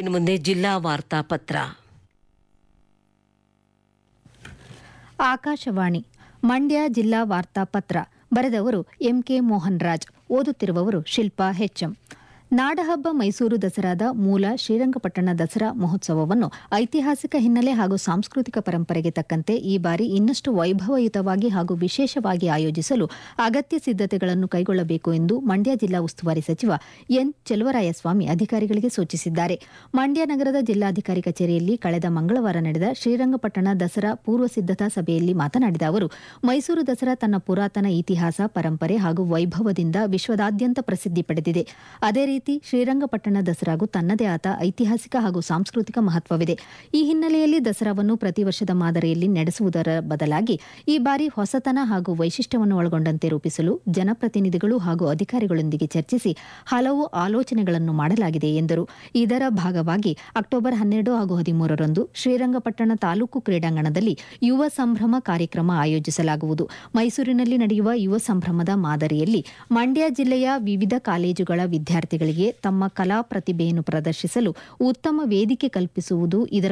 ಇನ್ನು ಮುಂದೆ ಜಿಲ್ಲಾ ವಾರ್ತಾ ಪತ್ರ ಆಕಾಶವಾಣಿ ಮಂಡ್ಯ ಜಿಲ್ಲಾ ವಾರ್ತಾಪತ್ರ ಬರೆದವರು ಎಂಕೆ ಮೋಹನ್ ರಾಜ್ ಓದುತ್ತಿರುವವರು ಶಿಲ್ಪಾ ಹೆಚ್ಎಂ ನಾಡಹಬ್ಬ ಮೈಸೂರು ದಸರಾದ ಮೂಲ ಶ್ರೀರಂಗಪಟ್ಟಣ ದಸರಾ ಮಹೋತ್ಸವವನ್ನು ಐತಿಹಾಸಿಕ ಹಿನ್ನೆಲೆ ಹಾಗೂ ಸಾಂಸ್ಕೃತಿಕ ಪರಂಪರೆಗೆ ತಕ್ಕಂತೆ ಈ ಬಾರಿ ಇನ್ನಷ್ಟು ವೈಭವಯುತವಾಗಿ ಹಾಗೂ ವಿಶೇಷವಾಗಿ ಆಯೋಜಿಸಲು ಅಗತ್ಯ ಸಿದ್ದತೆಗಳನ್ನು ಕೈಗೊಳ್ಳಬೇಕು ಎಂದು ಮಂಡ್ಯ ಜಿಲ್ಲಾ ಉಸ್ತುವಾರಿ ಸಚಿವ ಎನ್ ಚೆಲುವರಾಯಸ್ವಾಮಿ ಅಧಿಕಾರಿಗಳಿಗೆ ಸೂಚಿಸಿದ್ದಾರೆ ಮಂಡ್ಯ ನಗರದ ಜಿಲ್ಲಾಧಿಕಾರಿ ಕಚೇರಿಯಲ್ಲಿ ಕಳೆದ ಮಂಗಳವಾರ ನಡೆದ ಶ್ರೀರಂಗಪಟ್ಟಣ ದಸರಾ ಪೂರ್ವ ಸಿದ್ದತಾ ಸಭೆಯಲ್ಲಿ ಮಾತನಾಡಿದ ಅವರು ಮೈಸೂರು ದಸರಾ ತನ್ನ ಪುರಾತನ ಇತಿಹಾಸ ಪರಂಪರೆ ಹಾಗೂ ವೈಭವದಿಂದ ವಿಶ್ವದಾದ್ಯಂತ ಪ್ರಸಿದ್ಧಿ ಪಡೆದಿದೆ ಅದೇ ರೀತಿ ಶ್ರೀರಂಗಪಟ್ಟಣ ದಸರಾಗೂ ತನ್ನದೇ ಆದ ಐತಿಹಾಸಿಕ ಹಾಗೂ ಸಾಂಸ್ಕೃತಿಕ ಮಹತ್ವವಿದೆ ಈ ಹಿನ್ನೆಲೆಯಲ್ಲಿ ದಸರಾವನ್ನು ಪ್ರತಿ ವರ್ಷದ ಮಾದರಿಯಲ್ಲಿ ನಡೆಸುವುದರ ಬದಲಾಗಿ ಈ ಬಾರಿ ಹೊಸತನ ಹಾಗೂ ವೈಶಿಷ್ಟ್ಯವನ್ನು ಒಳಗೊಂಡಂತೆ ರೂಪಿಸಲು ಜನಪ್ರತಿನಿಧಿಗಳು ಹಾಗೂ ಅಧಿಕಾರಿಗಳೊಂದಿಗೆ ಚರ್ಚಿಸಿ ಹಲವು ಆಲೋಚನೆಗಳನ್ನು ಮಾಡಲಾಗಿದೆ ಎಂದರು ಇದರ ಭಾಗವಾಗಿ ಅಕ್ಟೋಬರ್ ಹನ್ನೆರಡು ಹಾಗೂ ಹದಿಮೂರರಂದು ಶ್ರೀರಂಗಪಟ್ಟಣ ತಾಲೂಕು ಕ್ರೀಡಾಂಗಣದಲ್ಲಿ ಯುವ ಸಂಭ್ರಮ ಕಾರ್ಯಕ್ರಮ ಆಯೋಜಿಸಲಾಗುವುದು ಮೈಸೂರಿನಲ್ಲಿ ನಡೆಯುವ ಯುವ ಸಂಭ್ರಮದ ಮಾದರಿಯಲ್ಲಿ ಮಂಡ್ಯ ಜಿಲ್ಲೆಯ ವಿವಿಧ ಕಾಲೇಜುಗಳ ವಿದ್ಯಾರ್ಥಿಗಳಿಗೆ ತಮ್ಮ ಕಲಾ ಪ್ರತಿಭೆಯನ್ನು ಪ್ರದರ್ಶಿಸಲು ಉತ್ತಮ ವೇದಿಕೆ ಕಲ್ಪಿಸುವುದು ಇದರ